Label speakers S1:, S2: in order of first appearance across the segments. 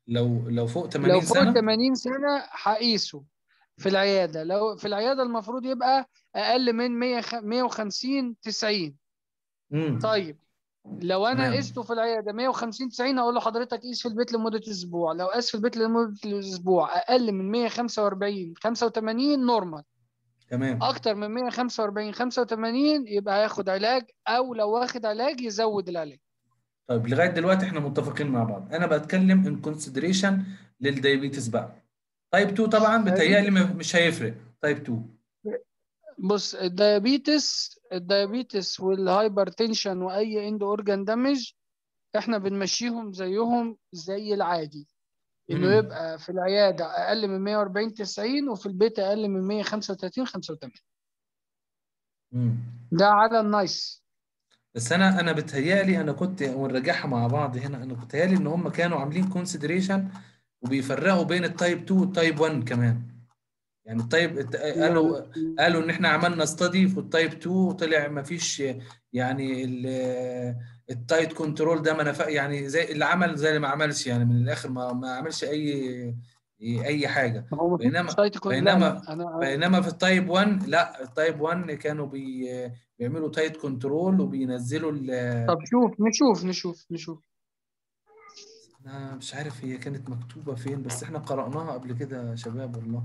S1: لو لو فوق 80
S2: لو فوق
S1: سنه
S2: 80 سنة هقيسه في العيادة لو في العيادة المفروض يبقى أقل من 100 150 90
S1: امم
S2: طيب لو أنا
S1: تمام.
S2: قسته في العيادة 150 90 أقول له حضرتك قيس في البيت لمدة أسبوع لو قاس في البيت لمدة أسبوع أقل من 145 85 نورمال
S1: تمام
S2: أكتر من 145 85 يبقى هياخد علاج أو لو واخد علاج يزود العلاج
S1: طيب لغايه دلوقتي احنا متفقين مع بعض انا بتكلم ان كونسيدريشن للدايابيتس بقى تايب 2 طبعا بتهيألي م- مش هيفرق تايب 2
S2: بص الديابيتس الديابيتس والهايبرتنشن واي اند اورجان دامج احنا بنمشيهم زيهم زي العادي انه
S1: مم.
S2: يبقى في العياده اقل من 140 90 وفي البيت اقل من 135 85
S1: مم.
S2: ده على النايس
S1: بس انا انا بتهيألي انا كنت ونراجعها مع بعض هنا انا كنت بتهيألي ان هم كانوا عاملين كونسيدريشن وبيفرقوا بين التايب 2 والتايب 1 كمان يعني التايب الت- قالوا قالوا ان احنا عملنا استادي في التايب 2 وطلع ما فيش يعني ال- التايت كنترول ده ما نفع يعني زي اللي عمل زي اللي ما عملش يعني من الاخر ما ما عملش اي اي حاجه
S2: ما هو مفيش
S1: بينما
S2: سايت يكون لا
S1: بينما
S2: لا انا
S1: بينما في التايب 1 لا التايب 1 كانوا بي بيعملوا تايت كنترول وبينزلوا ال
S2: طب شوف نشوف نشوف نشوف
S1: انا مش عارف هي كانت مكتوبة فين بس احنا قرأناها قبل كده يا شباب والله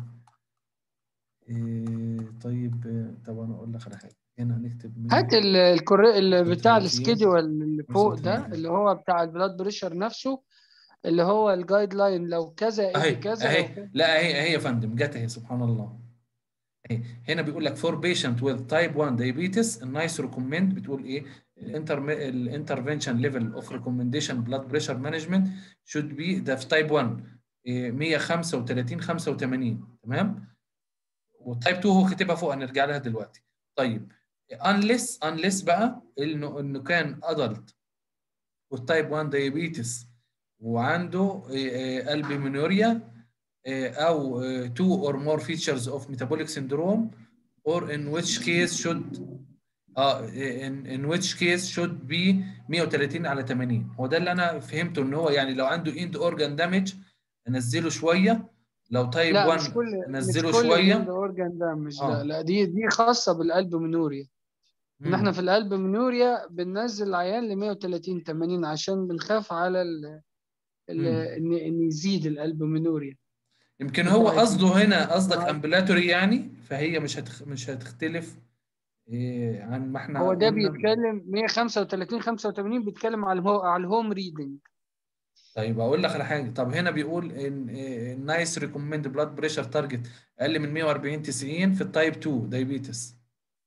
S1: إيه طيب آه، طب انا اقول لك على حاجة هنا نكتب من
S2: هات ال- الكوري اللي بتاع
S1: 35
S2: السكيدول اللي فوق ده
S1: 35.
S2: اللي هو بتاع البلاد بريشر نفسه اللي هو الجايد لاين لو كذا
S1: اهي
S2: ادي كذا لو
S1: اهي
S2: كذا
S1: لا اهي اهي يا فندم جت اهي سبحان الله اهي هنا بيقول لك for patient with type 1 diabetes النايس recommend بتقول ايه الانتر الانترفنشن ليفل اوف ريكومنديشن بلاد بريشر مانجمنت should be ده في تايب 1 إيه، 135 85 تمام والتايب 2 هو كاتبها فوق هنرجع لها دلوقتي طيب unless unless بقى انه انه كان adult والتايب 1 diabetes وعنده البيمينوريا او آه، two or more features of metabolic syndrome or in which case should اه in, in which case should be 130 على 80 هو ده اللي انا فهمته ان هو يعني لو عنده end organ damage انزله شويه لو تايب
S2: لا
S1: 1
S2: مش كل مش
S1: نزله
S2: كل
S1: شويه
S2: الاورجان دامج
S1: آه.
S2: لا لا دي دي خاصه بالقلب منوريا ان
S1: مم.
S2: احنا في القلب منوريا بننزل العيان ل 130 80 عشان بنخاف على ال ال
S1: مم.
S2: ان ان يزيد القلب منوريا
S1: يمكن هو
S2: بتاعت-
S1: قصده هنا قصدك
S2: آه.
S1: امبلاتوري يعني فهي مش هتخ... مش هتختلف إيه عن ما احنا
S2: هو ده
S1: قلنا.
S2: بيتكلم 135 85 بيتكلم على الهو على الهوم ريدنج
S1: طيب اقول لك على حاجه طب هنا بيقول ان النايس ريكومند بلاد بريشر تارجت اقل من 140 90 في التايب 2 دايبيتس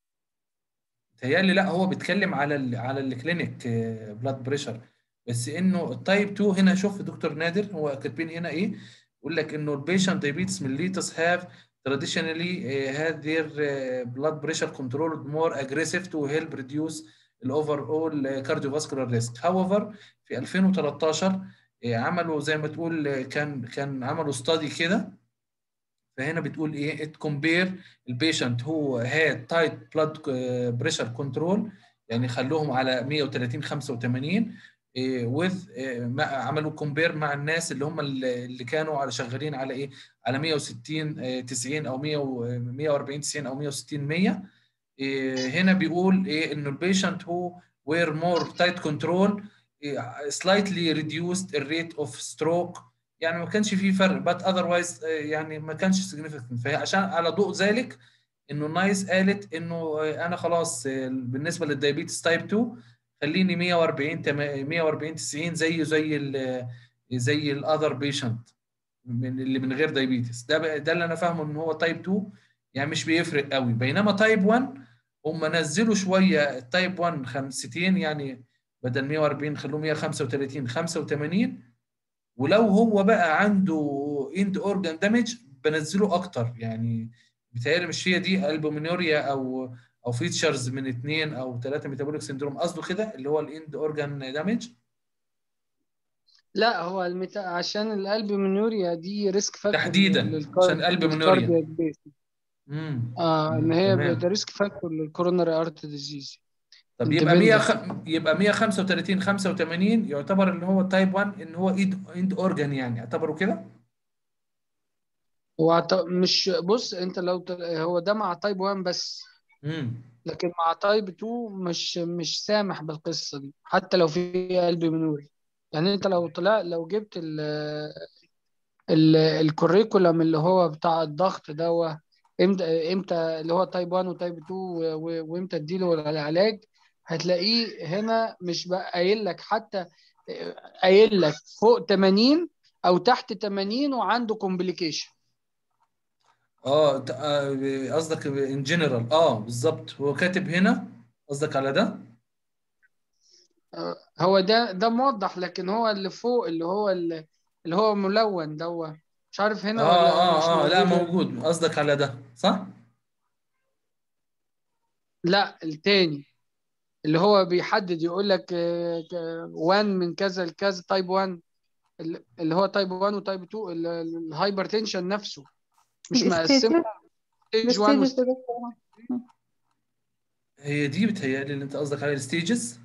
S1: تهيألي لا هو بيتكلم على ال على الكلينيك بلاد بريشر بس انه التايب 2 هنا شوف دكتور نادر هو كاتبين هنا ايه يقول لك انه البيشنت دايبيتس mellitus have traditionally uh, had their uh, blood pressure controlled more aggressive to help reduce the overall uh, cardiovascular risk. However في 2013 uh, عملوا زي ما تقول uh, كان كان عملوا study كده فهنا بتقول ايه it compare البيشنت who had tight blood uh, pressure control يعني خلوهم على 130 85 with عملوا كومبير مع الناس اللي هم اللي كانوا على شغالين على ايه على 160 90 او 100 140 90 او 160 100 هنا بيقول ايه انه البيشنت هو were more tight control slightly reduced the rate of stroke يعني ما كانش في فرق but otherwise يعني ما كانش significant فعشان على ضوء ذلك انه نايس قالت انه انا خلاص بالنسبه للدايابيتس تايب 2 خليني 140 140 90 زيه زي ال زي الاذر بيشنت من اللي من غير دايابيتس ده ده اللي انا فاهمه ان هو تايب 2 يعني مش بيفرق قوي بينما تايب 1 هم نزلوا شويه التايب 1 60 يعني بدل 140 خلوه 135 85 ولو هو بقى عنده اند اورجان دامج بنزله اكتر يعني بيتهيألي مش هي دي البومينوريا او او فيتشرز من اثنين او ثلاثه ميتابوليك سندروم قصده كده اللي هو الاند اورجان دامج
S2: لا هو المتا... عشان القلب منوريا دي ريسك فاكتور
S1: تحديدا
S2: للكار...
S1: عشان قلب منوريا
S2: امم اه ان هي ده ريسك فاكتور للكوروناري ارت ديزيز
S1: طب يبقى 100
S2: Independent.
S1: خ... يبقى 135 85 يعتبر اللي هو تايب 1 ان هو ايد اند اورجان يعني اعتبره كده
S2: هو عط- مش بص انت لو ت- هو ده مع تايب 1 بس
S1: امم
S2: لكن مع تايب 2 مش مش سامح بالقصة دي حتى لو في قلب منوري يعني انت لو طلع لو جبت ال ال الكوريكولم اللي هو بتاع الضغط ده امتى امتى اللي هو تايب 1 وتايب 2 و- و- وامتى تديله العلاج هتلاقيه هنا مش بقى قايل لك حتى قايل لك فوق 80 او تحت 80 وعنده كومبليكيشن
S1: اه ت- آه، قصدك ان جنرال اه بالظبط هو كاتب هنا قصدك على ده
S2: هو ده ده موضح لكن هو اللي فوق اللي هو اللي, اللي هو ملون ده مش عارف هنا
S1: اه
S2: ولا مش
S1: اه اه لا
S2: موجود
S1: موجود قصدك على ده صح
S2: لا التاني اللي هو بيحدد يقول لك 1 من كذا لكذا تايب 1 اللي هو تايب 1 وتايب 2 الهايبر تنشن نفسه مش مقسمه ستيج 1
S3: الستيجز
S2: وستيج
S1: هي دي بتهيألي اللي انت قصدك عليها الستيجز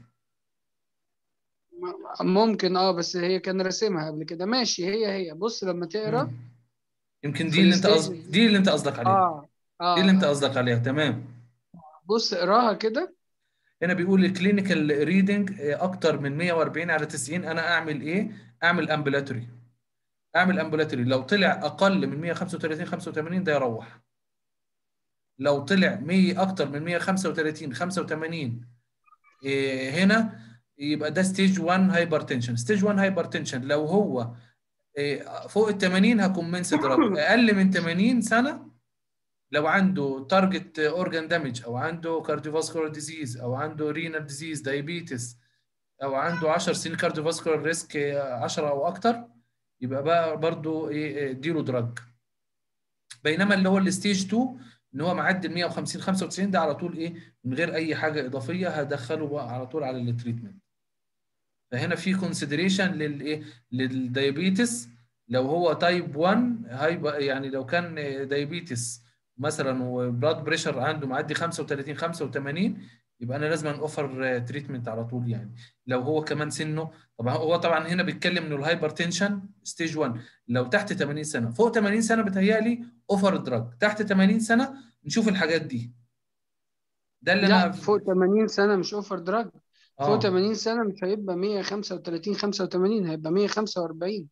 S2: ممكن اه بس هي كان راسمها قبل كده ماشي هي هي بص لما تقرا
S1: مم. يمكن
S2: في
S1: دي اللي انت
S2: الستيجز
S1: قصدك دي اللي انت قصدك عليها
S2: اه اه
S1: دي اللي انت
S2: آه.
S1: قصدك عليها تمام
S2: بص اقراها كده
S1: هنا بيقول الكلينيكال ريدنج اكتر من 140 على 90 انا اعمل ايه اعمل امبولاتوري اعمل امبولاتوري لو طلع اقل من 135 85 ده يروح لو طلع 100 اكتر من 135 85 إيه هنا يبقى ده ستيج 1 هايبرتنشن ستيج 1 هايبرتنشن لو هو إيه فوق ال 80 هكومنس دراج اقل من 80 سنه لو عنده تارجت اورجان دامج او عنده كارديوفاسكولار ديزيز او عنده رينال ديزيز دايابيتس او عنده 10 سنين كارديوفاسكولار ريسك 10 او اكتر يبقى بقى برضو ايه اديله دراج بينما اللي هو الستيج 2 ان هو معدي ال 150 95 ده على طول ايه من غير اي حاجه اضافيه هدخله بقى على طول على التريتمنت فهنا في كونسيدريشن للايه للدايابيتس لو هو تايب 1 هيبقى يعني لو كان دايابيتس مثلا وبلاد بريشر عنده معدي 35 85 يبقى انا لازم اوفر تريتمنت على طول يعني لو هو كمان سنه طبعا هو طبعا هنا بيتكلم انه الهايبر تنشن ستيج 1 لو تحت 80 سنه فوق 80 سنه بتهيألي اوفر دراج تحت 80 سنه نشوف الحاجات دي ده اللي
S2: لا
S1: انا
S2: فوق 80 سنه مش اوفر دراج فوق
S1: اه
S2: 80 سنه مش هيبقى 135 85 هيبقى 145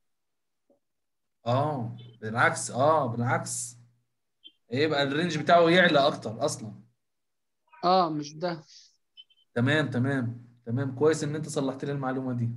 S1: اه بالعكس اه بالعكس هيبقى الرينج بتاعه يعلى اكتر اصلا
S2: اه مش ده
S1: تمام تمام تمام كويس ان انت صلحت لي المعلومه دي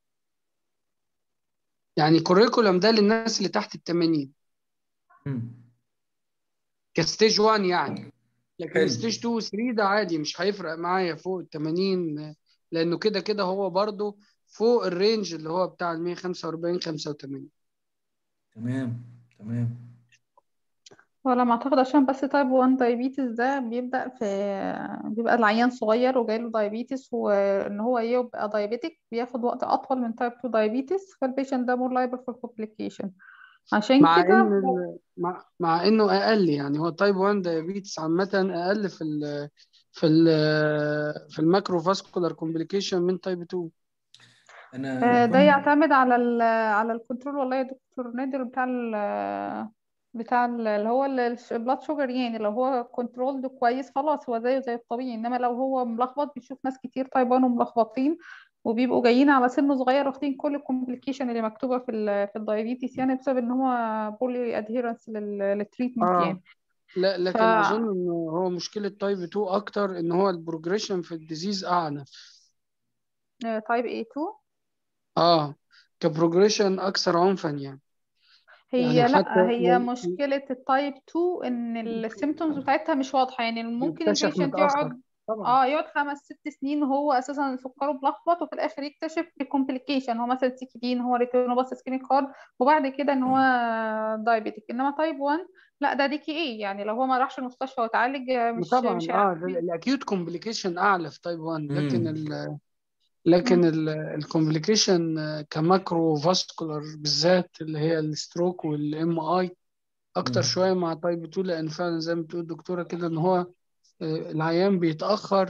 S2: يعني كوريكولم ده للناس اللي تحت ال 80
S1: مم.
S2: كستيج 1 يعني لكن
S1: حلو
S2: ستيج 2 و 3 ده عادي مش هيفرق معايا فوق ال 80 لانه كده كده هو برضه فوق الرينج اللي هو بتاع ال 145 85
S1: تمام تمام
S3: ولا ما اعتقد عشان بس تايب 1 دايابيتس ده بيبدأ في بيبقى العيان صغير وجايله دايابيتس وان هو يبقى دايابيتك بياخد وقت اطول من تايب 2 دايابيتس فالبيشنت ده مور لايبل فور كومبليكيشن عشان
S2: مع
S3: كده
S2: ان ال- مع, مع انه اقل يعني هو تايب 1 دايابيتس عامه اقل في ال في ال في الماكرو فاسكولار كومبليكيشن من تايب 2
S1: انا
S3: آه، ده
S1: كنت
S3: يعتمد على ال على الكنترول والله يا دكتور نادر بتاع ال بتاع ال- اللي هو البلاد شوجر يعني لو هو كنترولد كويس خلاص هو زيه زي الطبيعي انما لو هو ملخبط بيشوف ناس كتير تايب 1 وملخبطين وبيبقوا جايين على سن صغير واخدين كل الكومبليكيشن اللي مكتوبه في ال في الدايابيتس يعني بسبب ان هو بولي ادهيرنس للتريتمنت
S2: اه
S3: يعني
S2: لا
S3: ف
S2: لكن اظن ان هو مشكله تايب 2 اكتر ان هو البروجريشن في الديزيز اعنف
S3: تايب A 2
S2: اه كبروجريشن اكثر عنفا يعني يعني
S3: هي
S2: حتى
S3: لا هي
S2: لو
S3: مشكلة التايب 2 ان السيمتومز بتاعتها مش واضحة يعني ممكن
S2: يكتشف
S3: البيشنت
S2: متاخر
S3: يقعد
S2: طبعا
S3: اه يقعد خمس ست سنين وهو اساسا سكره ملخبط وفي الاخر يكتشف الكومبليكيشن هو مثلا سكتين هو ريتينوباث اسكيميك هارت وبعد كده ان هو دايبيتك انما تايب 1 لا ده دي كي ايه يعني لو هو ما راحش المستشفى واتعالج آه، مش
S2: طبعا
S3: مش
S2: اه
S3: هيعرف
S2: الاكيوت كومبليكيشن اعلى في تايب 1 لكن
S1: امم
S2: ال لكن
S3: مم.
S2: الكومبليكيشن كماكرو فاسكولار بالذات اللي هي الستروك والام اي اكتر
S1: امم
S2: شويه مع تايب 2 لان فعلا زي ما بتقول الدكتوره كده ان هو آه، العيان بيتاخر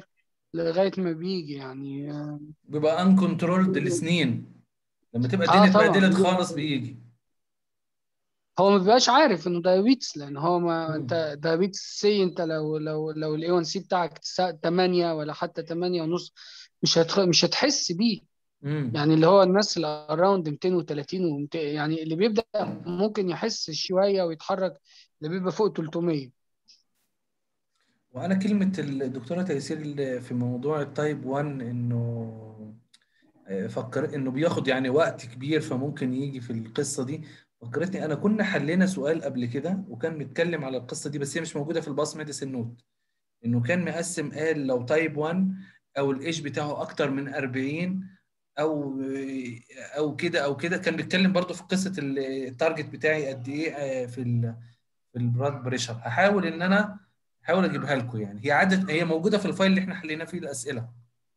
S2: لغايه ما بيجي يعني
S1: بيبقى ان كنترولد لسنين لما تبقى
S2: آه
S1: الدنيا
S2: طبعاً.
S1: اتبهدلت خالص بيجي
S2: هو ما بيبقاش عارف انه دايابيتس لان هو ما
S1: مم.
S2: انت دايابيتس سي انت لو لو لو الاي 1 سي بتاعك 8 ولا حتى 8 ونص مش هتخ... مش هتحس بيه
S1: امم
S2: يعني اللي هو الناس اللي اراوند 230 و200 يعني اللي بيبدأ ممكن يحس شوية ويتحرك اللي بيبقى فوق 300
S1: وانا كلمه الدكتوره تيسير اللي في موضوع التايب 1 انه آه، فكر انه بياخد يعني وقت كبير فممكن يجي في القصه دي فكرتني انا كنا حلينا سؤال قبل كده وكان بيتكلم على القصه دي بس هي مش موجوده في الباس ميديسن نوت انه كان مقسم قال لو تايب 1 او الايج بتاعه اكتر من 40 او او كده او كده كان بيتكلم برضو في قصه ال- التارجت بتاعي قد ايه آه، في ال في البلاد بريشر هحاول ان انا احاول اجيبها لكم يعني هي عدد هي موجوده في الفايل اللي احنا حليناه فيه الاسئله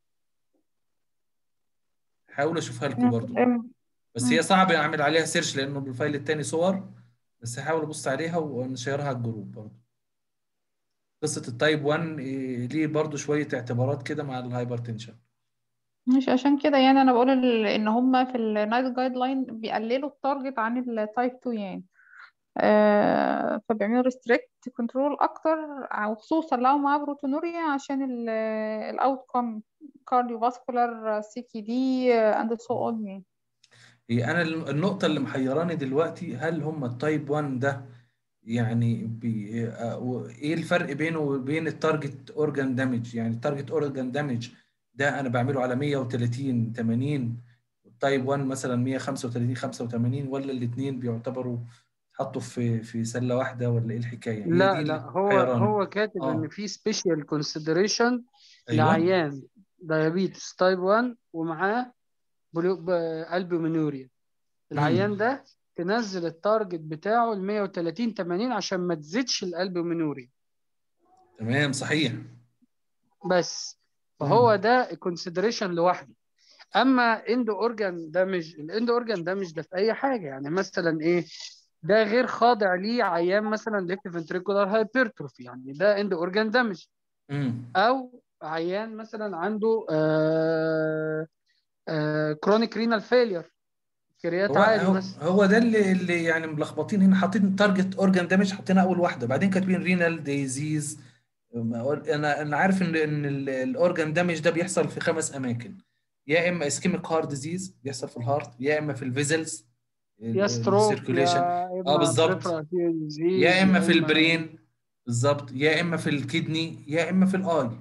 S1: حاول اشوفها لكم برضو
S3: أم،
S1: بس هي صعب اعمل عليها سيرش لانه بالفايل التاني صور بس هحاول ابص عليها ونشيرها على الجروب برضو قصه التايب 1 إيه، ليه برضو شويه اعتبارات كده مع الهايبرتنشن
S3: مش عشان كده يعني انا بقول ال- ان هم في النايت جايد لاين بيقللوا التارجت عن التايب 2 يعني آه فبيعملوا ريستريكت كنترول اكتر وخصوصا لو معاه بروتونوريا عشان الاوت كوم كارديوفاسكولار سي كي دي اند سو اون يعني
S1: هي انا النقطه اللي محيراني دلوقتي هل هم التايب 1 ده يعني بي... آه، ايه الفرق بينه وبين التارجت اورجان دامج يعني التارجت اورجان دامج ده انا بعمله على 130 80 والتايب 1 مثلا 135 85 ولا الاثنين بيعتبروا حطوا في في سله واحده ولا ايه الحكايه هي
S2: لا
S1: دي
S2: لا
S1: اللي
S2: هو
S1: محيراني
S2: هو كاتب
S1: اه
S2: ان في سبيشال كونسيدريشن
S1: ايوه
S2: لعيان دايابيتس تايب 1 ومعاه بلو- ب- البومينوريا العيان
S1: امم
S2: ده تنزل التارجت بتاعه ل 130 80 عشان ما تزيدش الالبومينوريا
S1: تمام صحيح
S2: بس فهو
S1: امم
S2: ده كونسيدريشن لوحده اما اندو اورجان دامج الاندو اورجان دامج ده في اي حاجه يعني مثلا ايه ده غير خاضع ليه عيان مثلا ليفت فنتريكولار هايبرتروفي يعني ده اندو اورجان دامج
S1: امم
S2: او عيان مثلا عنده آه آه كرونيك رينال فيلير كريات
S1: هو
S2: عالي
S1: هو
S2: مثلا
S1: هو ده اللي اللي يعني ملخبطين هنا حاطين تارجت اورجان دامج حاطينها اول واحده بعدين كاتبين رينال ديزيز انا انا عارف ان ان الاورجان دامج ده بيحصل في خمس اماكن يا اما اسكيميك هارت ديزيز بيحصل في الهارت يا اما في الفيزلز
S2: يا ستروك
S1: السيركوليشن
S2: يا
S1: اه
S2: اما
S1: بالظبط
S2: بريفرال
S1: يا
S2: ديزيز
S1: اما
S2: يا
S1: في
S2: اما
S1: البرين بالظبط يا اما في الكدني يا اما في الاي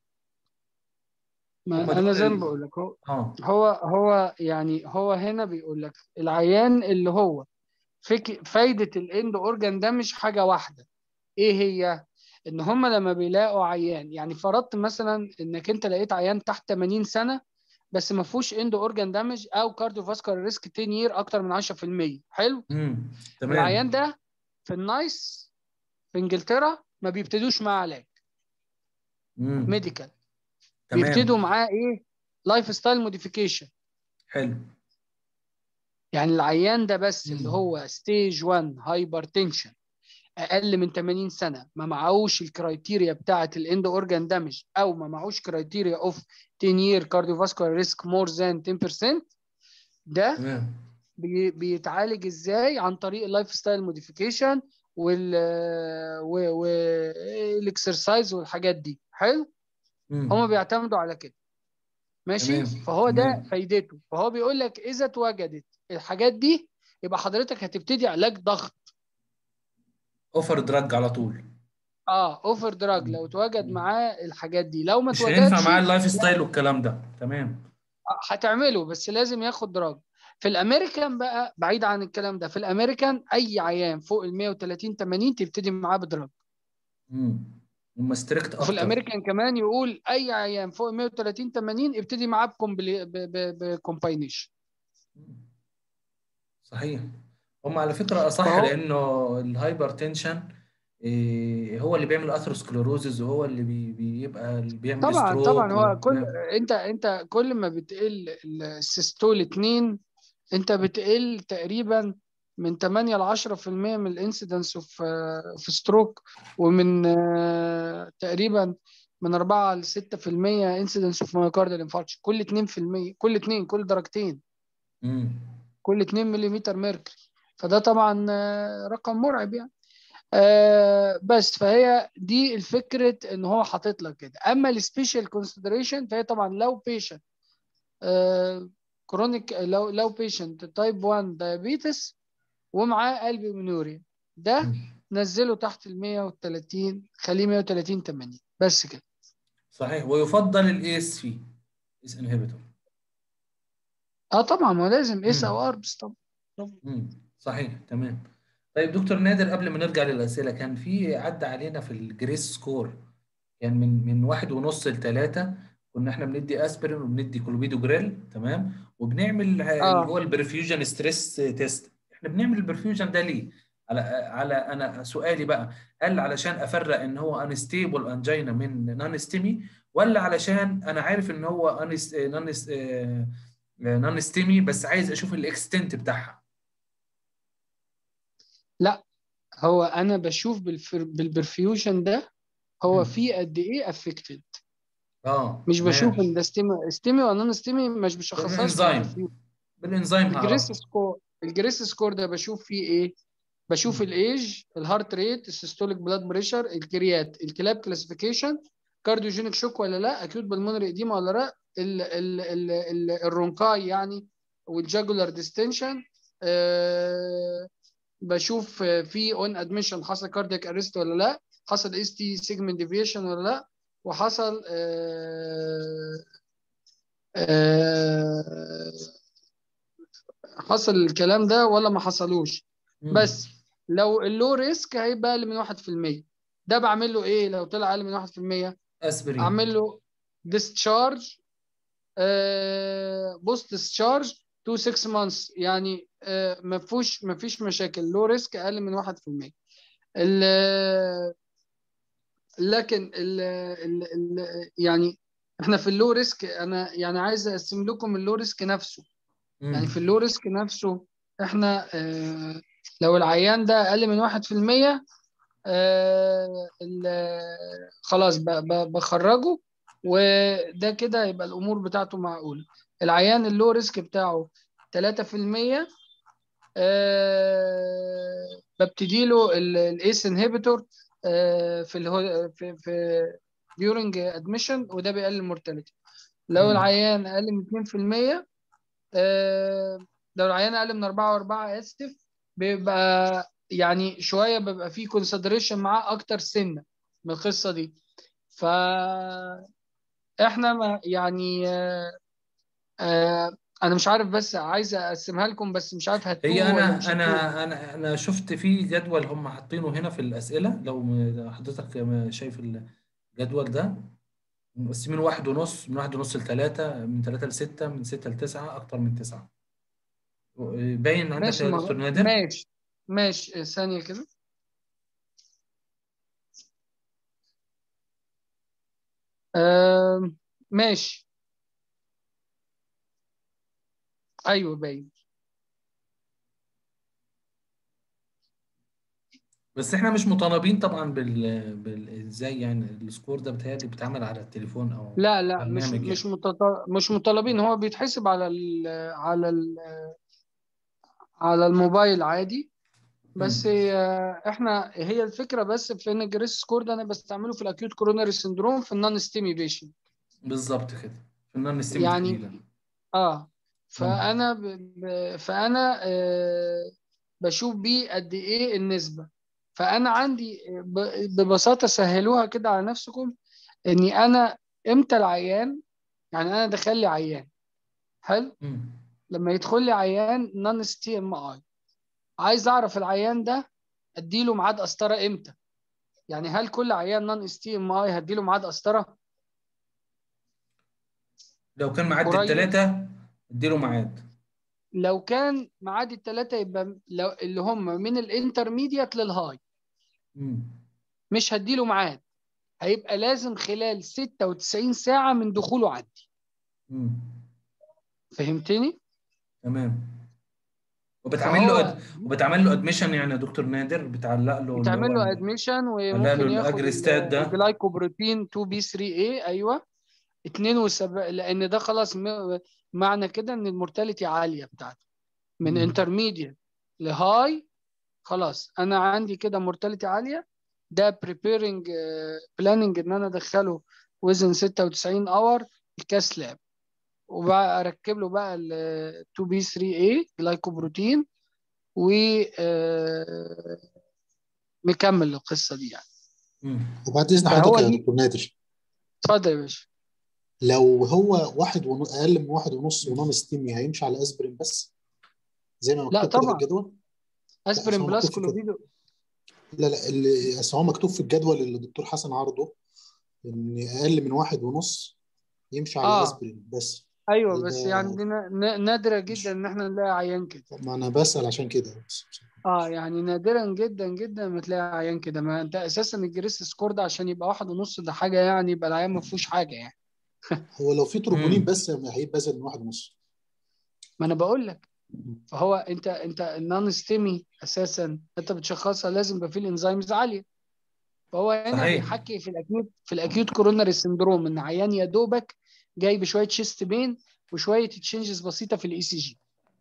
S2: ما
S1: هم
S2: انا
S1: دول
S2: زي ما
S1: ال...
S2: بقول لك هو
S1: اه
S2: هو هو يعني هو هنا بيقول لك العيان اللي هو فك فايدة الاند اورجان ده مش حاجة واحدة ايه هي ان هم لما بيلاقوا عيان يعني فرضت مثلا انك انت لقيت عيان تحت 80 سنة بس ما فيهوش اند اورجان دامج او كارديو فاسكولار ريسك 10 يير اكتر من 10% حلو
S1: امم
S2: العيان
S1: تمام
S2: ده في النايس في انجلترا ما بيبتدوش معاه علاج
S1: امم
S2: ميديكال بيبتدوا
S1: تمام
S2: معاه ايه لايف ستايل موديفيكيشن
S1: حلو
S2: يعني العيان ده بس اللي
S1: امم
S2: هو ستيج 1 هايبر تنشن اقل من 80 سنه ما معهوش الكرايتيريا بتاعه الاند اورجان دامج او ما معهوش كرايتيريا اوف 10 يير كارديوفاسكولار ريسك مور ذان 10% ده
S1: تمام
S2: بي بيتعالج ازاي عن طريق اللايف ستايل موديفيكيشن وال والاكسرسايز والحاجات دي حلو هما
S1: امم
S2: بيعتمدوا على كده ماشي
S1: تمام
S2: فهو ده
S1: تمام
S2: فايدته فهو بيقول لك اذا اتوجدت الحاجات دي يبقى حضرتك هتبتدي علاج ضغط
S1: اوفر دراج على طول
S2: اه اوفر دراج لو اتوجد
S1: مم.
S2: معاه الحاجات دي لو ما
S1: مش هينفع
S2: اتوجدش
S1: معاه اللايف
S2: لا
S1: ستايل والكلام ده تمام
S2: هتعمله بس لازم ياخد دراج في الامريكان بقى بعيد عن الكلام ده في الامريكان اي عيان فوق ال 130 80 تبتدي معاه بدراج
S1: امم هم ستريكت
S2: وفي
S1: اكتر
S2: الامريكان كمان يقول اي عيان فوق ال 130 80 ابتدي معاه بكومباينيشن
S1: صحيح هم على فكرة أصح
S2: فهو
S1: لأنه الهايبر تنشن هو اللي بيعمل اثيروسكليروزز وهو اللي بي بيبقى اللي بيعمل
S2: طبعا
S1: ستروك
S2: طبعا هو كل
S1: وتمام
S2: انت انت كل ما بتقل السيستول 2 انت بتقل تقريبا من 8 ل 10% من الانسيدنس اوف في ستروك ومن آه، تقريبا من 4 ل 6% انسيدنس اوف مايوكاردال انفاركشن كل 2% كل 2 كل درجتين
S1: امم
S2: كل 2 ملم ميركوري فده طبعا آه، رقم مرعب يعني آه، بس فهي دي الفكره ان هو حاطط لك كده اما السبيشال كونسيدريشن فهي طبعا لو بيشنت كرونيك لو لو بيشنت تايب 1 دايابيتس ومعاه قلب منوري ده نزله تحت ال 130 خليه 130 80 بس كده
S1: صحيح ويفضل الاي اس في اس انهبيتور
S2: اه طبعا ما لازم اس
S1: مم.
S2: او اربس طبعا
S1: امم صحيح تمام طيب دكتور نادر قبل ما نرجع للأسئلة كان في عدى علينا في الجريس سكور كان من من واحد ونص لثلاثة كنا احنا بندي اسبرين وبندي كلوبيدو جريل تمام وبنعمل ع-
S2: آه.
S1: اللي هو البرفيوجن ستريس تيست احنا بنعمل البرفيوجن ده ليه؟ على على انا سؤالي بقى هل علشان افرق ان هو انستيبل انجينا من نون ستيمي ولا علشان انا عارف ان هو نون نون ستيمي بس عايز اشوف الاكستنت بتاعها
S2: هو انا بشوف بالفر... بالبرفيوجن ده هو
S1: مم.
S2: فيه قد ايه افكتد
S1: اه
S2: مش بشوف
S1: تمام.
S2: ان ده ستيمي ستيمي ولا نون ستيمي مش بشخصهاش
S1: بالإنزيم.
S2: بالبرفيوجن.
S1: بالانزيم
S2: الجريس
S1: هعرف
S2: سكور الجريس سكور ده بشوف فيه ايه بشوف
S1: مم.
S2: الايج الهارت ريت السيستوليك بلاد بريشر الكريات الكلاب كلاسيفيكيشن كارديوجينيك شوك ولا لا اكيوت بالمونري اديما ولا لا ال ال ال ال الرونكاي يعني والجاجولار ديستنشن أه بشوف آه، في اون ادميشن حصل كاردياك ارست ولا لا حصل اس تي سيجمنت ديفيشن ولا لا وحصل أه أه حصل الكلام ده ولا ما حصلوش
S1: مم.
S2: بس لو اللو ريسك هيبقى اقل من 1% ده بعمل له ايه لو طلع اقل من 1%
S1: اسبرين
S2: اعمل له ديسشارج بوست ديسشارج تو 6 مانثs يعني آه، ما فيهوش ما فيش مشاكل لو ريسك اقل من 1% ال- لكن ال ال ال يعني احنا في اللو ريسك انا يعني عايز اقسم لكم اللو ريسك نفسه
S1: مم.
S2: يعني في اللو ريسك نفسه احنا آه، لو العيان ده اقل من 1% آه، ال- خلاص ب- ب- بخرجه وده كده يبقى الامور بتاعته معقوله العيان اللو ريسك بتاعه 3% آه، ببتدي له الايس انهبيتور في الهو في في during admission وده بيقلل المورتاليتي لو
S1: مم.
S2: العيان اقل من 2% آه، لو العيان اقل من 4 و4 اسف بيبقى يعني شويه بيبقى فيه كونسيدريشن معاه اكتر سنه من القصه دي ف احنا ما يعني آه، آه، انا مش عارف بس عايز اقسمها لكم بس مش عارف هتوه
S1: هي
S2: ولا
S1: انا
S2: مش هتوه
S1: انا انا انا شفت في جدول هم حاطينه هنا في الاسئله لو م- حضرتك م- شايف الجدول ده مقسمين واحد ونص من واحد ونص لثلاثة من ثلاثة لستة من ستة لتسعة أكتر من تسعة باين عندك
S2: ماشي
S1: يا
S2: ما
S1: دكتور نادر
S2: ماشي ماشي ثانيه كده آم، ماشي ايوه باين
S1: بس احنا مش مطالبين طبعا بال, بال... ازاي يعني السكور ده بتهيألي بيتعمل على التليفون او
S2: لا لا مش
S1: برنامج
S2: مش
S1: يعني
S2: متط- مش مطالبين هو بيتحسب على ال على ال على الموبايل عادي بس
S1: مم.
S2: هي- احنا هي الفكره بس في ان الجريس سكور ده انا بستعمله في الاكيوت كوروناري سندروم في النون ستيمي بيشنت
S1: بالظبط كده في النون ستيم
S2: يعني
S1: تحديدا
S2: اه
S1: مم.
S2: فانا ب... ب... فانا آه بشوف بيه قد ايه النسبه فانا عندي ب... ببساطه سهلوها كده على نفسكم اني انا امتى العيان يعني انا دخل لي عيان حلو
S1: مم.
S2: لما يدخل لي عيان نون ستي ام اي عايز اعرف العيان ده اديله ميعاد قسطره امتى يعني هل كل عيان نون اس تي ام اي هديله ميعاد قسطره
S1: لو كان معدي
S2: قريب
S1: التلاتة اديله ميعاد
S2: لو كان ميعاد الثلاثه يبقى لو اللي هم من الانترميديت للهاي
S1: مم.
S2: مش هديله ميعاد هيبقى لازم خلال 96 ساعه من دخوله عندي
S1: مم.
S2: فهمتني
S1: تمام وبتعمل له
S2: فهو
S1: أد... وبتعمل له ادميشن يعني يا دكتور نادر بتعلق له اللي
S2: بتعمل
S1: هو
S2: له
S1: ال-
S2: ادميشن
S1: علق له
S2: وممكن ياخد
S1: الاجريستات ده
S2: الجلايكوبروتين 2 بي 3 اي ايوه 72 لان ده خلاص م... معنى كده ان المورتاليتي عاليه بتاعته من
S1: مم.
S2: انترميديت لهاي خلاص انا عندي كده مورتاليتي عاليه ده بريبيرنج بلاننج ان انا ادخله وزن 96 اور الكاس لاب وبقى اركب له بقى ال 2 بي 3 اي جلايكوبروتين و آه، مكمل القصه دي يعني
S1: مم.
S4: وبعد اذن
S2: فهو
S4: حضرتك يا
S2: دي
S4: دكتور نادر
S2: اتفضل يا باشا
S4: لو هو واحد ون... اقل من واحد ونص ونون ستيمي هيمشي على اسبرين بس زي ما
S2: لا
S4: مكتوب كده في
S2: طبعا
S4: الجدول لا أصل
S2: اسبرين
S4: هو
S2: بلس
S4: مكتوب في كده
S2: كلوفيدو
S4: لا لا اللي أصل هو مكتوب في الجدول اللي الدكتور حسن عرضه ان اقل من واحد ونص يمشي على
S2: اه
S4: اسبرين بس
S2: ايوه
S4: هل
S2: بس
S4: ده
S2: يعني دي نا- نا- نادره
S4: مش
S2: جدا ان احنا نلاقي عيان كده
S4: ما انا بسأل عشان كده بس
S2: اه يعني نادرا جدا جدا ما تلاقي عيان كده ما انت اساسا الجريس سكور ده عشان يبقى واحد ونص ده حاجه يعني يبقى العيان ما فيهوش حاجه يعني
S4: هو لو في تروبونين
S1: مم.
S4: بس هيبقى ازيد من واحد ونص
S2: ما انا بقول لك فهو انت انت النون ستيمي اساسا انت بتشخصها لازم يبقى فيه الانزيمز عاليه فهو هنا
S1: صحيح
S2: بيحكي في الاكيوت في الاكيوت كوروناري سندروم ان عيان يا دوبك جاي بشويه شيست بين وشويه تشينجز بسيطه في الاي سي جي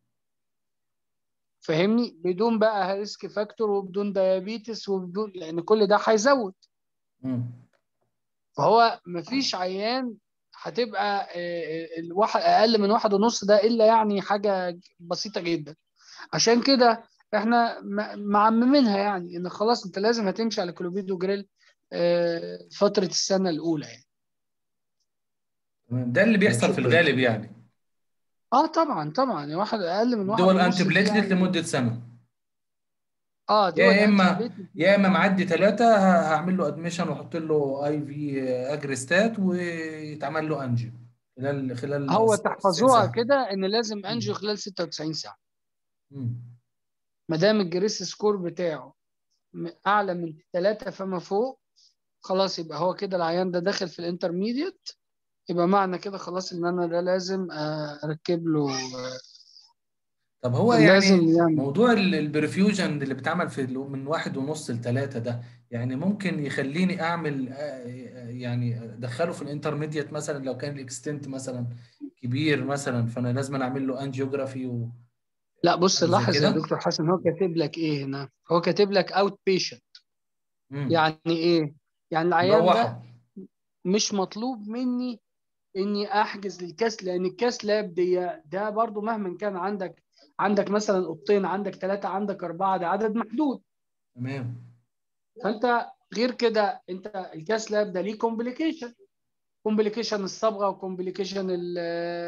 S2: فاهمني بدون بقى ريسك فاكتور وبدون ديابيتس وبدون لان كل ده هيزود
S1: مم.
S2: فهو مفيش عيان هتبقى آه، الواحد اقل من واحد ونص ده الا يعني حاجه بسيطه جدا عشان كده احنا م- معممينها يعني ان خلاص انت لازم هتمشي على كلوبيدو جريل آه، فتره السنه الاولى يعني
S1: تمام ده اللي
S4: طيب
S1: بيحصل في
S4: شكرا
S1: الغالب يعني
S2: اه طبعا طبعا يعني واحد اقل من واحد
S1: دول
S2: ونص
S1: انتي
S2: دي
S1: بليتلت
S2: يعني
S1: لمده سنه
S2: اه دول
S1: يا
S2: انتي
S1: اما
S2: بليتلت
S1: يا اما معدي ثلاثه هعمل له ادميشن واحط له اي في اجريستات ويتعمل له انجيو خلال خلال
S2: هو
S1: 96
S2: تحفظوها
S1: ساعه
S2: كده ان لازم انجيو
S1: مم.
S2: خلال 96 ساعه
S1: مم.
S2: ما دام الجريس سكور بتاعه م- اعلى من ثلاثة فما فوق خلاص يبقى هو كده العيان ده داخل في الانترميديت يبقى معنى كده خلاص ان انا ده لازم آه، اركب له آه،
S1: طب هو
S2: لازم
S1: يعني
S2: يعني
S1: موضوع ال- البرفيوجن اللي بيتعمل في ال- من واحد ونص لثلاثة ده يعني ممكن يخليني اعمل آه، آه، يعني ادخله في الانترميديت مثلا لو كان الاكستنت مثلا كبير مثلا فانا لازم اعمل له انجيوجرافي و
S2: لا بص
S1: حاجه زي
S2: لاحظ يا
S1: كده
S2: دكتور حسن هو كاتب لك ايه هنا هو كاتب لك اوت بيشنت
S1: امم
S2: يعني ايه يعني العيان ده
S1: نروحه
S2: مش مطلوب مني اني احجز للكاس لان الكاس لاب دي ده برضو مهما كان عندك عندك مثلا اوضتين عندك ثلاثة عندك أربعة ده عدد محدود
S1: تمام
S2: فانت غير كده انت الكاس لاب ده ليه كومبليكيشن كومبليكيشن الصبغه وكومبليكيشن ال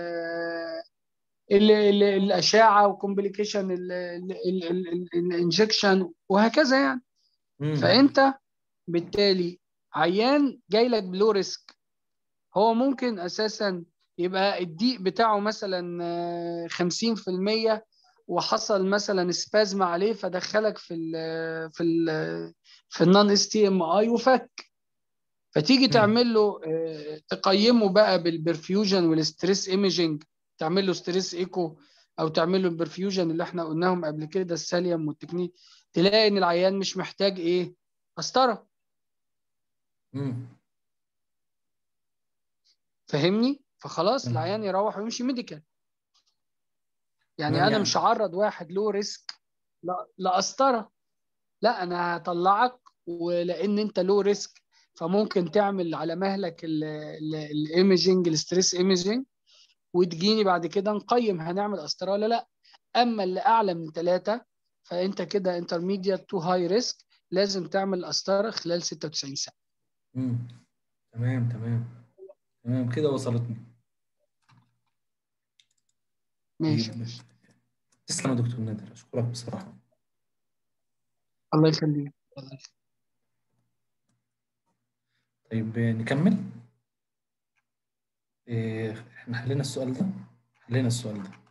S2: ال- ال- الاشعه وكومبليكيشن الانجكشن وهكذا يعني
S1: امم
S2: فانت بالتالي عيان جاي لك بلو ريسك هو ممكن اساسا يبقى الضيق بتاعه مثلا آه، 50% وحصل مثلا سبازم عليه فدخلك في ال في ال في النون اس تي ام اي وفك فتيجي
S1: امم
S2: تعمل له آه، تقيمه بقى بالبرفيوجن والستريس ايميجنج تعمل له ستريس ايكو او تعمل له البرفيوجن اللي احنا قلناهم قبل كده الساليوم والتكنيك تلاقي ان العيان مش محتاج ايه قسطره
S1: امم
S2: فاهمني فخلاص
S1: تمام
S2: العيان يروح ويمشي ميديكال يعني
S1: تمام
S2: انا
S1: يعني
S2: مش هعرض واحد له ريسك لا لقسطره لا انا هطلعك ولان انت له ريسك فممكن تعمل على مهلك الايمجنج الستريس ايمجنج وتجيني بعد كده نقيم هنعمل قسطره ولا لا اما اللي اعلى من ثلاثه فانت كده انترميديت تو هاي ريسك لازم تعمل قسطره خلال 96 ساعه
S1: امم تمام تمام تمام كده وصلتني
S2: ماشي
S1: طيب تسلم يا دكتور نادر اشكرك بصراحه
S2: الله يخليك الله يخليك.
S1: طيب نكمل إيه، احنا حلينا السؤال ده حلينا السؤال ده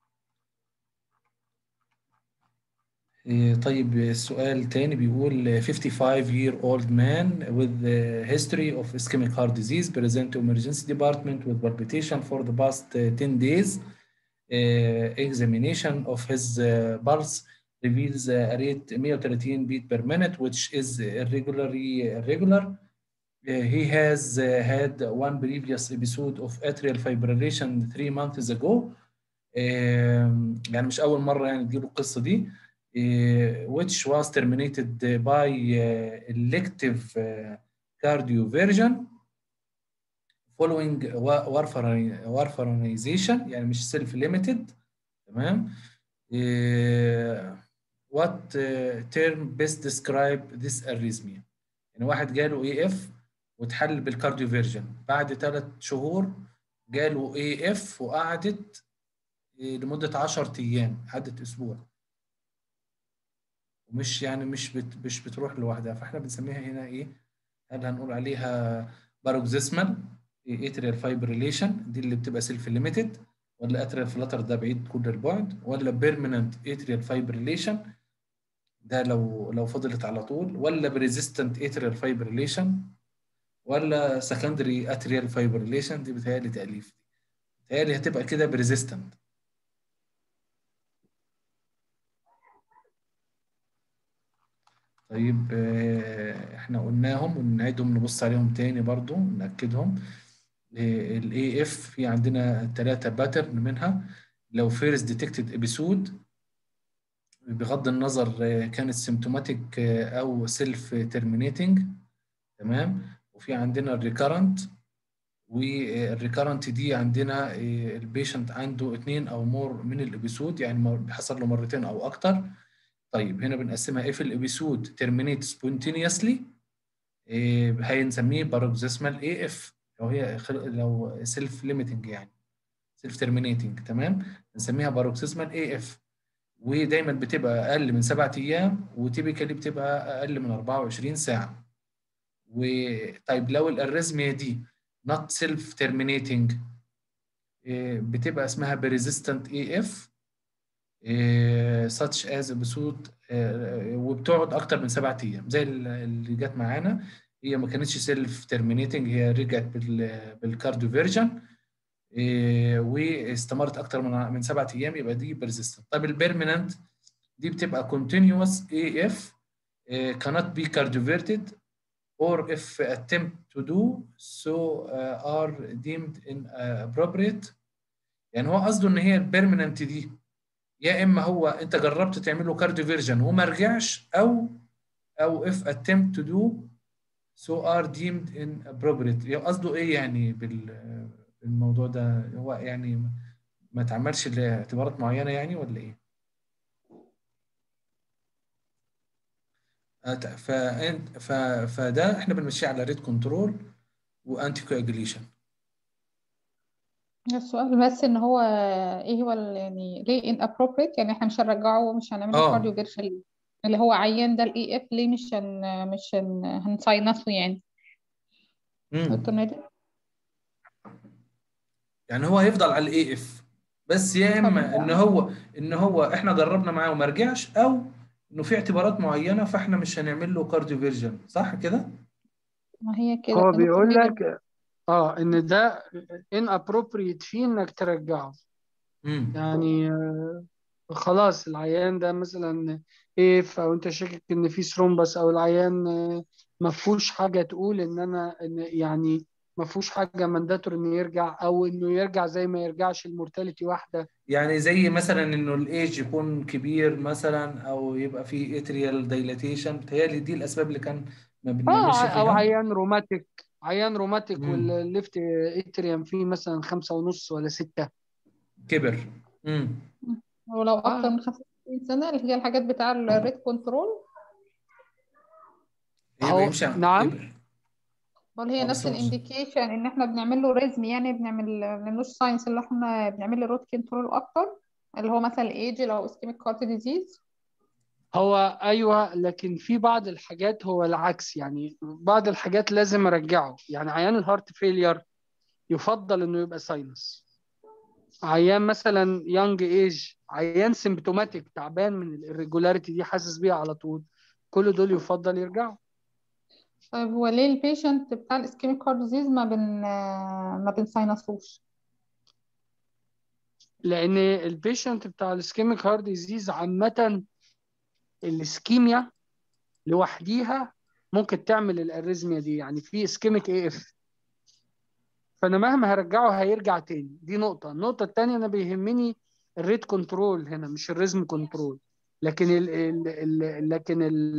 S1: إيه، طيب السؤال تاني بيقول 55 year old man with a history of ischemic heart disease present to emergency department with palpitation for the past uh, 10 days examination of his uh, pulse reveals a rate 130 beat per minute which is irregularly irregular Uh, he has uh, had one previous episode of atrial fibrillation three months ago um, يعني مش أول مرة يعني تجيله القصة دي uh, which was terminated by uh, elective uh, cardioversion following wa- warfarin- warfarinization يعني مش self limited تمام uh, what uh, term best describe this arrhythmia يعني واحد جاله اي اف واتحل بالكارديو فيرجن بعد ثلاث شهور جاله اي اف وقعدت إيه، لمدة 10 ايام عدت اسبوع ومش يعني مش بت مش بتروح لوحدها فاحنا بنسميها هنا ايه هل هنقول عليها باروكزيسمال اتريال فايبريليشن دي اللي بتبقى سيلف ليميتد ولا اتريال فلاتر ده بعيد كل البعد ولا بيرمننت اتريال فايبريليشن ده لو لو فضلت على طول ولا بريزيستنت اتريال فايبريليشن ولا سكندري اتريال فايبريليشن دي بتهيألي تأليف بتهيألي هتبقى كده بريزيستنت طيب آه، احنا قلناهم ونعيدهم نبص عليهم تاني برضو نأكدهم الاي اف في عندنا ثلاثة باترن منها لو فيرست ديتكتد ابيسود بغض النظر آه، كانت سيمتوماتيك او سيلف ترمينيتنج تمام وفي عندنا الريكارنت والريكارنت دي عندنا البيشنت عنده اثنين او مور من الابيسود يعني مر- بيحصل له مرتين او اكتر طيب هنا بنقسمها ايه في الابيسود ترمينيت سبونتينيوسلي هنسميه باروكزيسمال اي اف لو هي خل- لو سيلف ليميتنج يعني سيلف ترمينيتنج تمام بنسميها باروكسيزمال اي اف ودايما بتبقى اقل من سبعة ايام وتيبيكالي بتبقى اقل من 24 ساعه وطيب لو الاريزميا دي not self terminating إيه، بتبقى اسمها persistent AF إيه، such as episode إيه، وبتقعد اكتر من سبعة ايام زي ال- اللي جت معانا هي ما كانتش سيلف ترمينيتنج هي رجعت بال بالكارديو فيرجن واستمرت اكتر من من سبعة ايام يبقى دي persistent طب البيرمننت دي بتبقى continuous AF إيه، cannot be cardioverted or if attempt to do so uh, are deemed inappropriate يعني هو قصده ان هي البيرمننت دي يا اما هو انت جربت تعمل له كارديو فيرجن وما رجعش او او if attempt to do so are deemed inappropriate يعني قصده ايه يعني بال- بالموضوع ده هو يعني ما تعملش لاعتبارات معينة يعني ولا ايه؟ أت- فانت ف... فده احنا بنمشيه على ريت كنترول وانتي كواجوليشن
S3: السؤال بس ان هو ايه هو ال- يعني ليه inappropriate يعني احنا مش هنرجعه ومش هنعمل له
S1: اه
S3: كارديو فيرشن اللي هو عيان ده الاي اف ليه مش هن مش هن هنصينفه يعني
S1: امم
S3: دكتور نادر
S1: يعني هو هيفضل على الاي اف بس يا
S3: طب
S1: اما ان هو ان هو احنا جربنا معاه وما رجعش او انه في اعتبارات معينه فاحنا مش هنعمل له كارديو فيرجن صح كده؟
S3: ما هي كده
S2: هو
S3: دكتور
S2: بيقول
S3: نادر
S2: لك اه ان ده inappropriate فيه انك ترجعه
S1: امم
S2: يعني آه، خلاص العيان ده مثلا ايه او انت شاكك ان في ثرومبس او العيان آه، ما فيهوش حاجه تقول ان انا ان يعني ما فيهوش حاجه مانداتور انه يرجع او انه يرجع زي ما يرجعش المورتاليتي واحده
S1: يعني زي مثلا انه الايج يكون كبير مثلا او يبقى فيه اتريال دايلاتيشن بتهيألي دي الاسباب اللي كان ما بنعملش
S2: اه او
S1: فيها
S2: عيان روماتيك عيان روماتيك
S1: امم
S2: والليفت اتريم فيه مثلا خمسة ونص ولا ستة
S1: كبر امم
S3: ولو اكتر
S2: اه
S3: من 65 سنة اللي هي الحاجات بتاع الريت كنترول
S1: يبقى
S2: هو
S1: يمشي
S2: نعم
S1: يبقى
S3: ولا هي
S1: اه
S3: نفس
S1: بس هو
S3: الانديكيشن ان احنا بنعمل له ريزم يعني بنعمل ما بنعملوش ساينس اللي احنا بنعمل له روت كنترول اكتر اللي هو مثلا الايج لو اسكيميك كارت ديزيز
S2: هو ايوه لكن في بعض الحاجات هو العكس يعني بعض الحاجات لازم ارجعه يعني عيان الهارت فيلير يفضل انه يبقى ساينس عيان مثلا يونج ايج عيان سيمبتوماتيك تعبان من الirregularity دي حاسس بيها على طول كل دول يفضل يرجعوا
S3: طيب هو ليه البيشنت بتاع الاسكيميك كارت ديزيز ما بن ما بنساينسوش
S2: لان البيشنت بتاع الاسكيميك هارت ديزيز عامه الاسكيميا لوحديها ممكن تعمل الاريزميا دي يعني في اسكيميك اي اف فانا مهما هرجعه هيرجع تاني دي نقطه النقطه الثانيه انا بيهمني الريت كنترول هنا مش الريزم كنترول لكن ال ال ال لكن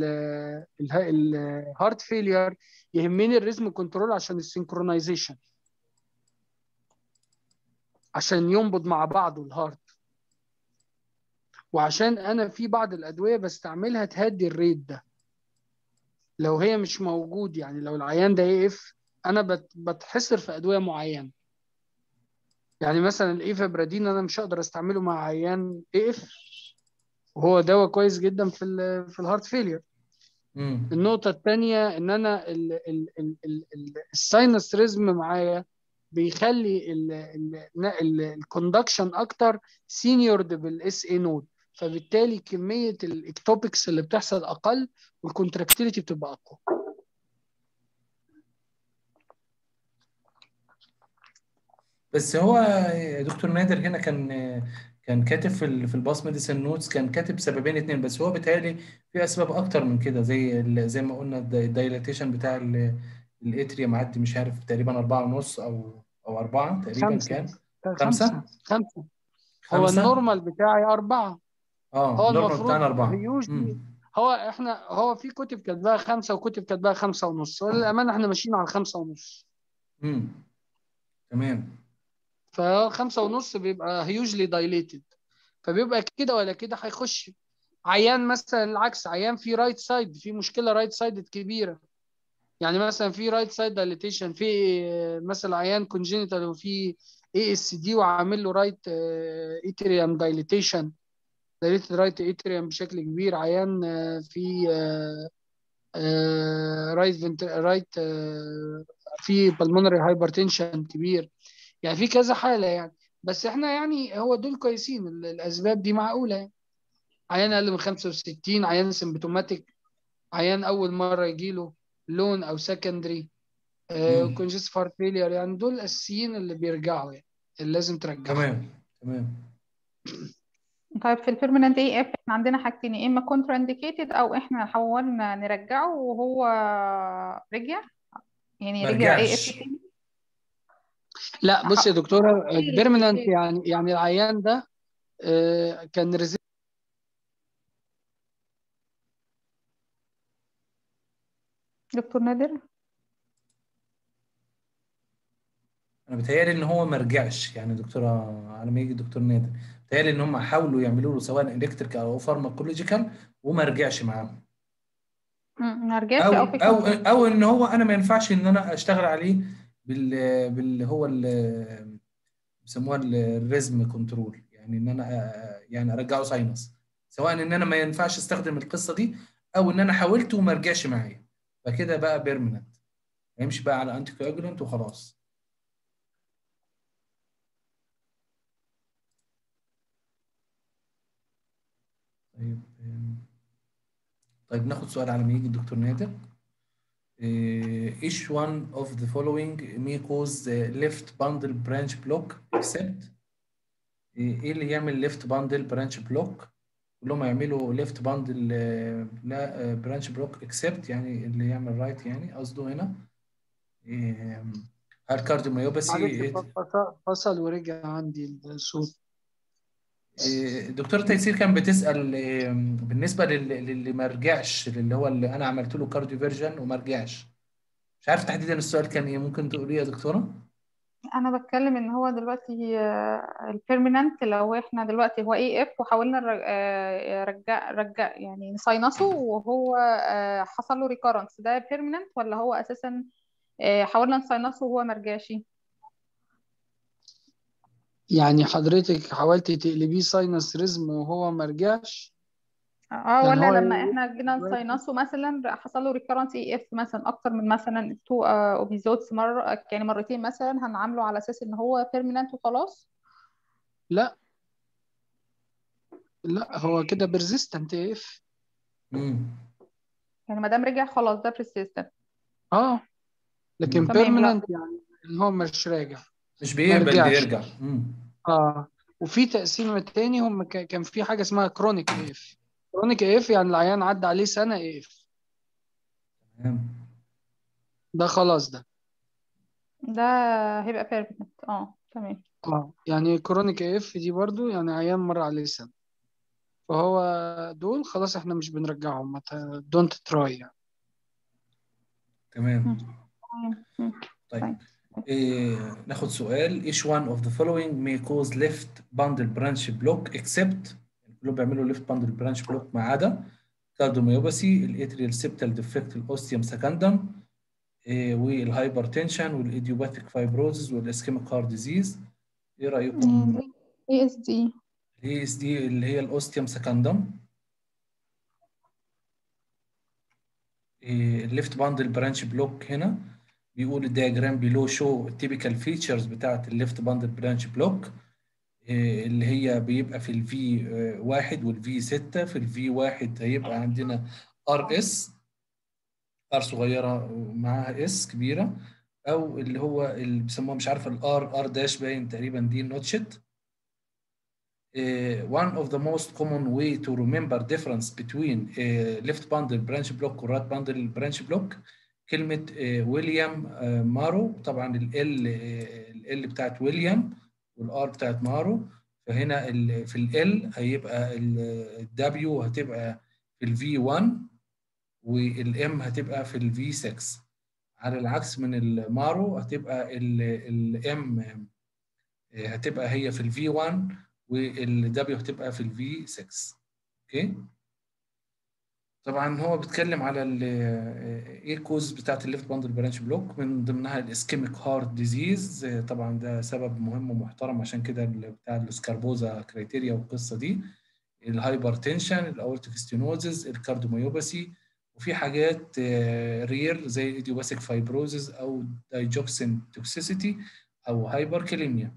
S2: الهارت فيلير يهمني الريزم كنترول عشان السينكرونايزيشن عشان ينبض مع بعضه الهارت وعشان انا في بعض الادويه بستعملها تهدي الريت ده لو هي مش موجود يعني لو العيان ده يقف انا بت- بتحصر في ادويه معينه يعني مثلا الايفابرادين انا مش هقدر استعمله مع عيان يقف وهو دواء كويس جدا في ال في الهارت فيلير
S1: امم
S2: النقطة التانية إن أنا ال- ال- ال- ال- ال- الساينس ريزم معايا بيخلي الكوندكشن أكتر سينيورد بالاس اي نود فبالتالي كمية الاكتوبكس اللي بتحصل أقل والكونتراكتيليتي بتبقى أقوى
S1: بس هو يا دكتور نادر هنا كان كان كاتب في ال- في الباس ميديسن نوتس كان كاتب سببين اتنين بس هو بيتهيألي في اسباب اكتر من كده زي ال- زي ما قلنا الدايلاتيشن بتاع ال- الاتريا معدي مش عارف تقريبا أربعة ونص او او أربعة تقريبا
S2: خمسة
S1: كان
S2: خمسة
S1: خمسة
S2: خمسة هو
S1: خمسة
S2: النورمال بتاعي أربعة
S1: اه
S2: هو
S1: النورمال
S2: المفروض
S1: بتاعنا أربعة
S2: هيوجلي
S1: امم
S2: هو احنا هو في كتب كاتباها خمسة وكتب كاتباها خمسة ونص وللأمانة احنا ماشيين على خمسة ونص
S1: امم تمام
S2: فخمسة ونص بيبقى هيوجلي دايليتد فبيبقى كده ولا كده هيخش عيان مثلا العكس عيان في رايت سايد في مشكلة رايت سايد كبيرة يعني مثلا في رايت سايد دايليتيشن في مثلا عيان كونجينيتال وفي اي اس دي وعامل له رايت اتريوم دايليتيشن دايليتد رايت اتريوم بشكل كبير عيان آه، في رايت رايت في بالمونري هايبرتنشن كبير يعني في كذا حالة يعني بس احنا يعني هو دول كويسين ال- الأسباب دي معقولة يعني عيان أقل من 65 عيان سيمبتوماتيك عيان أول مرة يجيله لون أو سكندري
S1: امم
S2: كونجست هارت فيلير يعني دول الأساسيين اللي بيرجعوا يعني اللي لازم ترجعهم
S1: تمام تمام
S3: طيب في البيرمننت اي اف احنا عندنا حاجتين يا اما كونترا انديكيتد او احنا حاولنا نرجعه وهو رجع يعني
S1: ما
S3: رجع اي اف
S1: رجعش
S3: تاني
S2: لا بص يا
S3: ح-
S2: دكتورة
S3: ايه
S2: البيرمننت
S3: ايه
S2: يعني يعني العيان ده آه، كان ريزي
S3: دكتور نادر
S1: انا بتهيألي ان هو ما رجعش يعني دكتوره على ما يجي دكتور نادر بتهيألي ان هم حاولوا يعملوا له سواء الكتريك او فارماكولوجيكال وما رجعش معاهم
S3: م- ما رجعش
S1: او
S3: او في
S1: او
S3: كونترا
S1: او ان هو انا ما ينفعش ان انا اشتغل عليه بال بال هو ال- بيسموها الريزم كنترول يعني ان انا أ- يعني ارجعه ساينس سواء ان انا ما ينفعش استخدم القصه دي او ان انا حاولت وما رجعش معايا فكده بقى بيرمننت هيمشي بقى على انتي كواجولانت وخلاص طيب آم، طيب ناخد سؤال على ما يجي الدكتور نادر Uh, each one of the following may cause the left bundle branch block except ايه اللي يعمل left bundle branch block كلهم يعملوا left bundle آه، لا آه، branch block except يعني اللي يعمل right يعني قصده هنا إيه، هل
S2: معلش
S1: كارديوميوباثي
S2: فصل فصل ورجع عندي الصوت
S1: دكتور تيسير كان بتسأل إيه، بالنسبة لل- للي ما رجعش اللي هو اللي انا عملت له كارديو فيرجن وما رجعش مش عارف تحديدا السؤال كان ايه ممكن تقوليه يا دكتورة
S3: انا بتكلم ان هو دلوقتي البيرمننت لو احنا دلوقتي هو اي اف وحاولنا نرج- آه، رجع رجع يعني نساينسه وهو آه، حصل له ريكارنس ده بيرمننت ولا هو اساسا آه، حاولنا نساينسه وهو ما رجعش
S2: يعني حضرتك حاولتي تقلبيه ساينس ريزم وهو ما رجعش
S3: اه
S2: يعني
S3: ولا
S2: هو
S3: لما احنا جينا
S2: دلوقتي
S3: نساينسه مثلا حصل له ريكارنس اي اف مثلا اكتر من مثلا تو اوبيزودز مره يعني مرتين مثلا هنعامله على اساس ان هو بيرمننت وخلاص
S2: لا لا هو كده بيرزيستنت اف
S1: امم
S3: يعني ما دام رجع خلاص ده persistent
S2: اه لكن
S1: مم.
S3: تمام لا
S2: بيرمننت يعني ان هو مش راجع
S1: مش
S2: ما
S1: بيقبل
S2: رجعش
S1: يرجع امم
S2: اه وفي تقسيمة تاني هم ك- كان في حاجة اسمها كرونيك اي اف كرونيك اي اف يعني العيان عدى عليه سنة اي اف
S1: تمام
S2: ده خلاص ده
S3: ده هيبقى بيرمننت اه تمام
S2: اه يعني كرونيك اي اف دي برضو يعني عيان مر عليه سنة فهو دول خلاص احنا مش بنرجعهم دونت تراي يعني
S1: تمام
S3: تمام مم.
S1: طيب
S3: طيب.
S1: إيه ناخد سؤال each one of the following may cause left bundle branch block except كلهم بيعملوا left bundle branch block ما عدا كارديوميوباثي الاتريال سيبتال ديفكت الاوستيوم سكندم إيه والهايبرتنشن والايديوباثيك فايبروزز والاسكيميك هارت ديزيز ايه رايكم
S3: اي اس دي
S1: الاي اس دي اللي هي الاوستيوم سكندم الليفت باندل برانش بلوك هنا بيقول الدياجرام بيلو شو التيبيكال فيتشرز بتاعت الليفت باندل برانش بلوك اللي هي بيبقى في الفي واحد والفي 6 في الفي واحد هيبقى عندنا ار اس ار صغيره معاها اس كبيره او اللي هو اللي بيسموها مش عارف الار ار داش باين تقريبا دي نوتشت Uh, one of the most common way to remember difference between uh, left bundle branch block و right bundle branch block كلمة uh, ويليام uh, مارو طبعا ال L ال L بتاعت ويليام والار بتاعت مارو فهنا ال في ال L هيبقى ال W هتبقى في ال V1 وال M هتبقى في ال V6 على العكس من المارو هتبقى ال ال M هتبقى هي في ال V1 والدبليو هتبقى في الفي 6 اوكي طبعا هو بيتكلم على ايه كوز بتاعت الليفت باندل برانش بلوك من ضمنها الاسكيميك هارت ديزيز طبعا ده سبب مهم ومحترم عشان كده بتاع السكاربوزا كريتيريا والقصه دي الهايبرتنشن الاورتيك ستينوزز الكارديوميوباثي وفي حاجات رير زي الايديوباثيك فايبروزز او دايجوكسين توكسيسيتي او هايبركاليميا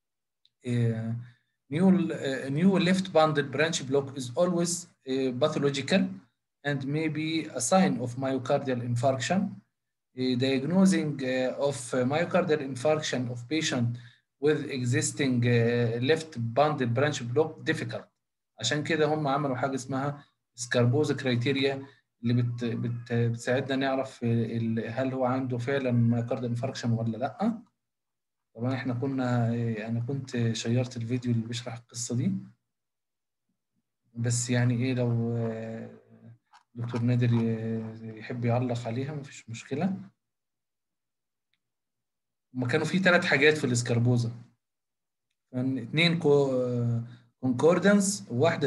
S1: new uh, new left bundle branch block is always uh, pathological and may be a sign of myocardial infarction. Uh, diagnosing of myocardial infarction of patient with existing left bundle branch block difficult. عشان كده هم عملوا حاجه اسمها سكاربوزا كرايتيريا اللي بت بت بتساعدنا نعرف هل هو عنده فعلا مايوكارديال انفاركشن ولا لا. طبعا احنا كنا انا كنت شيرت الفيديو اللي بيشرح القصه دي بس يعني ايه لو دكتور نادر يحب يعلق عليها مفيش مشكله هما كانوا في ثلاث حاجات في الاسكربوزا كان اثنين كونكوردنس وواحده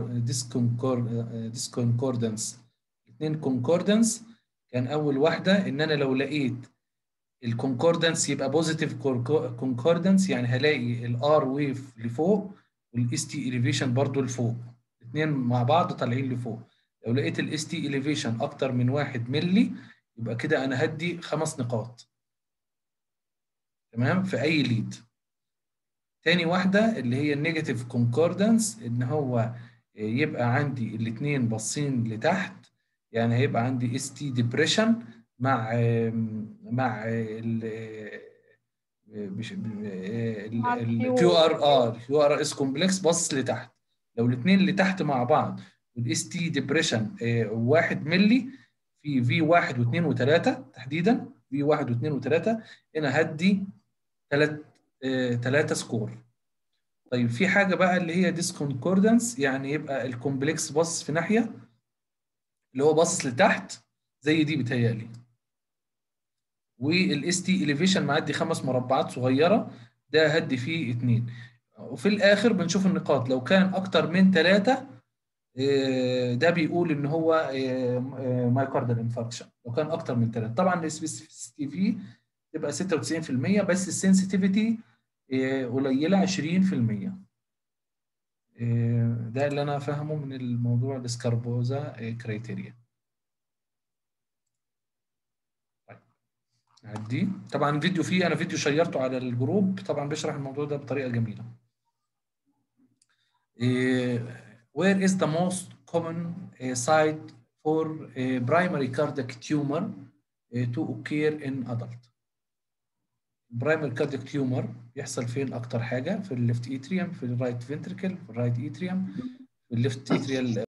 S1: ديسكونكوردنس اثنين كونكوردنس كان اول واحده ان انا لو لقيت الكونكوردنس يبقى بوزيتيف كونكوردنس يعني هلاقي الار ويف لفوق والاس تي اليفيشن برضو لفوق الاثنين مع بعض طالعين لفوق لو لقيت الاس تي اليفيشن اكتر من واحد ملي يبقى كده انا هدي خمس نقاط تمام في اي ليد تاني واحده اللي هي النيجاتيف كونكوردنس ان هو يبقى عندي الاثنين باصين لتحت يعني هيبقى عندي اس تي ديبريشن مع مع ال الكيو ار ار الكيو ار اس كومبلكس باصص لتحت لو الاثنين اللي تحت مع بعض والاس تي ديبريشن 1 ملي في في 1 و2 و3 تحديدا في 1 و2 و3 هنا هدي 3 3 سكور طيب في حاجه بقى اللي هي ديسكونكوردنس يعني يبقى الكومبلكس باصص في ناحيه اللي هو باصص لتحت زي دي بتهيألي والاس تي اليفيشن معدي خمس مربعات صغيره ده هدي فيه اثنين وفي الاخر بنشوف النقاط لو كان اكتر من ثلاثه ده بيقول ان هو مايوكاردال انفاركشن لو كان اكتر من ثلاثه طبعا السبيسيفيتي فيه تبقى 96% بس السنسيتيفيتي قليله 20% ده اللي انا فاهمه من الموضوع السكاربوزا كريتيريا عدي طبعا الفيديو فيه انا فيديو شيرته على الجروب طبعا بيشرح الموضوع ده بطريقه جميله where is the most common site for primary cardiac tumor to occur in adult البرايمري كاردياك تيومر يحصل فين اكتر حاجه في الليفت اتريوم في الرايت فنتركل في الرايت اتريوم في الليفت اتريال